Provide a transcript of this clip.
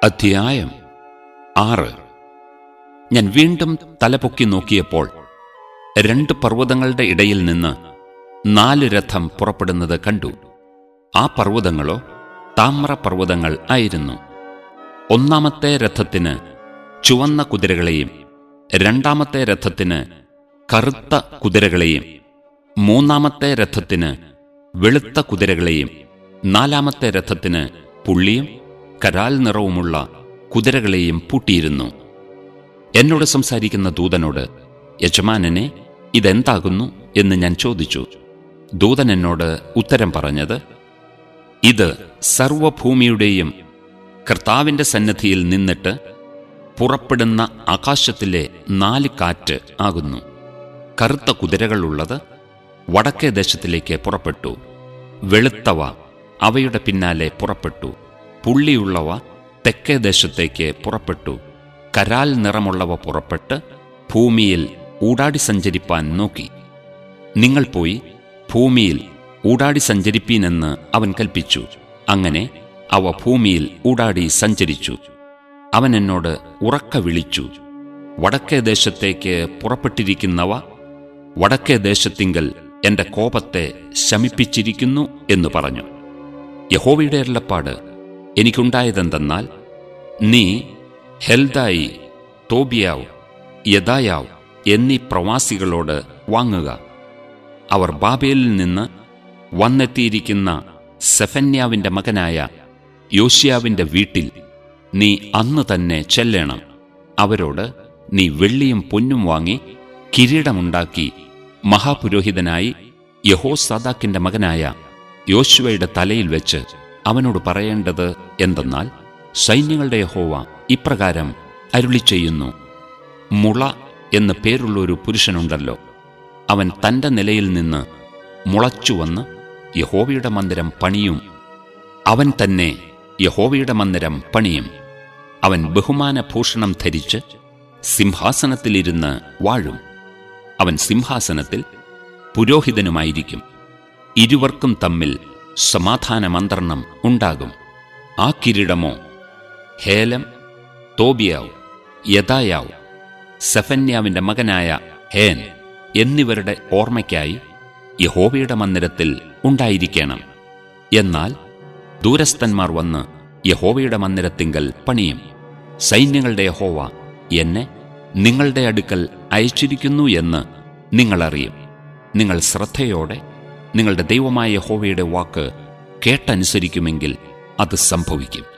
അധ്യായം ആറ് ഞാൻ വീണ്ടും തലപൊക്കി നോക്കിയപ്പോൾ രണ്ട് പർവ്വതങ്ങളുടെ ഇടയിൽ നിന്ന് നാല് രഥം പുറപ്പെടുന്നത് കണ്ടു ആ പർവ്വതങ്ങളോ താമ്ര പർവ്വതങ്ങൾ ആയിരുന്നു ഒന്നാമത്തെ രഥത്തിന് ചുവന്ന കുതിരകളെയും രണ്ടാമത്തെ രഥത്തിന് കറുത്ത കുതിരകളെയും മൂന്നാമത്തെ രഥത്തിന് വെളുത്ത കുതിരകളെയും നാലാമത്തെ രഥത്തിന് പുള്ളിയും കരാൽ നിറവുമുള്ള കുതിരകളെയും പൂട്ടിയിരുന്നു എന്നോട് സംസാരിക്കുന്ന ദൂതനോട് യജമാനനെ ഇതെന്താകുന്നു എന്ന് ഞാൻ ചോദിച്ചു ദൂതൻ എന്നോട് ഉത്തരം പറഞ്ഞത് ഇത് സർവഭൂമിയുടെയും കർത്താവിന്റെ സന്നദ്ധിയിൽ നിന്നിട്ട് പുറപ്പെടുന്ന ആകാശത്തിലെ നാല് കാറ്റ് ആകുന്നു കറുത്ത കുതിരകളുള്ളത് വടക്കേ ദേശത്തിലേക്ക് പുറപ്പെട്ടു വെളുത്തവ അവയുടെ പിന്നാലെ പുറപ്പെട്ടു പുള്ളിയുള്ളവ തെക്കേ ദേശത്തേക്ക് പുറപ്പെട്ടു കരാൽ നിറമുള്ളവ പുറപ്പെട്ട് ഭൂമിയിൽ ഊടാടി സഞ്ചരിപ്പാൻ നോക്കി നിങ്ങൾ പോയി ഭൂമിയിൽ ഊടാടി സഞ്ചരിപ്പീനെന്ന് അവൻ കൽപ്പിച്ചു അങ്ങനെ അവ ഭൂമിയിൽ ഊടാടി സഞ്ചരിച്ചു അവൻ എന്നോട് ഉറക്ക വിളിച്ചു വടക്കേ ദേശത്തേക്ക് പുറപ്പെട്ടിരിക്കുന്നവ വടക്കേ ദേശത്തിങ്കൽ എന്റെ കോപത്തെ ശമിപ്പിച്ചിരിക്കുന്നു എന്ന് പറഞ്ഞു യഹോവയുടെ അരുളപ്പാട് എനിക്കുണ്ടായതെന്തെന്നാൽ നീ ഹെൽദായി തോബിയാവ് യദായാവ് എന്നീ പ്രവാസികളോട് വാങ്ങുക അവർ ബാബേലിൽ നിന്ന് വന്നെത്തിയിരിക്കുന്ന സെഫന്യാവിന്റെ മകനായ യോഷ്യാവിന്റെ വീട്ടിൽ നീ അന്ന് തന്നെ ചെല്ലണം അവരോട് നീ വെള്ളിയും പൊന്നും വാങ്ങി കിരീടമുണ്ടാക്കി മഹാപുരോഹിതനായി യഹോസാദാക്കിന്റെ മകനായ യോശുവയുടെ തലയിൽ വെച്ച് അവനോട് പറയേണ്ടത് എന്തെന്നാൽ സൈന്യങ്ങളുടെ യഹോവ ഇപ്രകാരം അരുളി ചെയ്യുന്നു മുള എന്ന് പേരുള്ള ഒരു പുരുഷനുണ്ടല്ലോ അവൻ തന്റെ നിലയിൽ നിന്ന് മുളച്ചുവന്ന് യഹോവയുടെ മന്ദിരം പണിയും അവൻ തന്നെ യഹോവയുടെ മന്ദിരം പണിയും അവൻ ബഹുമാന ഭൂഷണം ധരിച്ച് സിംഹാസനത്തിലിരുന്ന് വാഴും അവൻ സിംഹാസനത്തിൽ പുരോഹിതനുമായിരിക്കും ഇരുവർക്കും തമ്മിൽ സമാധാന മന്ത്രണം ഉണ്ടാകും ആ കിരീടമോ ഹേലം തോബിയാവ് യദായാവ് സെഫന്യാവിന്റെ മകനായ ഹേൻ എന്നിവരുടെ ഓർമ്മയ്ക്കായി യഹോവയുടെ മന്ദിരത്തിൽ ഉണ്ടായിരിക്കണം എന്നാൽ ദൂരസ്ഥന്മാർ വന്ന് യഹോവയുടെ മന്ദിരത്തിങ്കൽ പണിയും സൈന്യങ്ങളുടെ യഹോവ എന്നെ നിങ്ങളുടെ അടുക്കൽ അയച്ചിരിക്കുന്നു എന്ന് നിങ്ങളറിയും നിങ്ങൾ ശ്രദ്ധയോടെ നിങ്ങളുടെ ദൈവമായ യഹോവയുടെ വാക്ക് കേട്ടനുസരിക്കുമെങ്കിൽ അത് സംഭവിക്കും